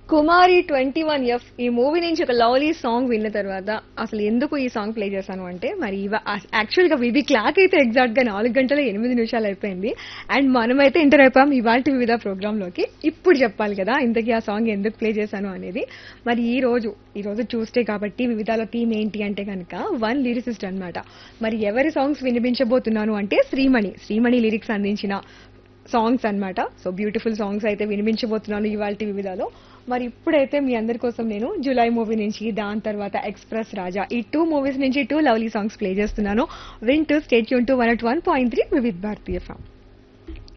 కుమారి twenty one F ఈ movie నుంచి ఒక లవ్లీ సాంగ్ విన్న తర్వాత అసలు ఎందుకు ఈ సాంగ్ ప్లే చేశాను అంటే మరి యాక్చువల్ గా వివి క్లాక్ అయితే ఎగ్జాక్ట్ గా నాలుగు గంటల ఎనిమిది నిమిషాలు అయిపోయింది అండ్ మనమైతే ఎంటర్ అయిపోయాం ఇవాళ వివిధ ప్రోగ్రామ్ లోకి ఇప్పుడు చెప్పాలి కదా ఇంతకీ ఆ సాంగ్ ఎందుకు ప్లే చేశాను అనేది మరి ఈ రోజు ఈ రోజు ట్యూస్డే కాబట్టి వివిధాల థీమ్ ఏంటి అంటే కనుక వన్ లిరిసిస్ట్ అన్నమాట మరి ఎవరి సాంగ్స్ వినిపించబోతున్నాను అంటే శ్రీమణి శ్రీమణి లిరిక్స్ అందించిన సాంగ్స్ అన్నమాట సో బ్యూటిఫుల్ సాంగ్స్ అయితే వినిపించబోతున్నాను ఇవాళ వివిధాలో మరి ఇప్పుడైతే మీ అందరి కోసం నేను జూలై మూవీ నుంచి దాని తర్వాత ఎక్స్ప్రెస్ రాజా ఈ టూ మూవీస్ నుంచి టూ లవ్లీ సాంగ్స్ ప్లే చేస్తున్నాను వింటూ స్టేట్ యూన్ to one one point three Vividh Bharati form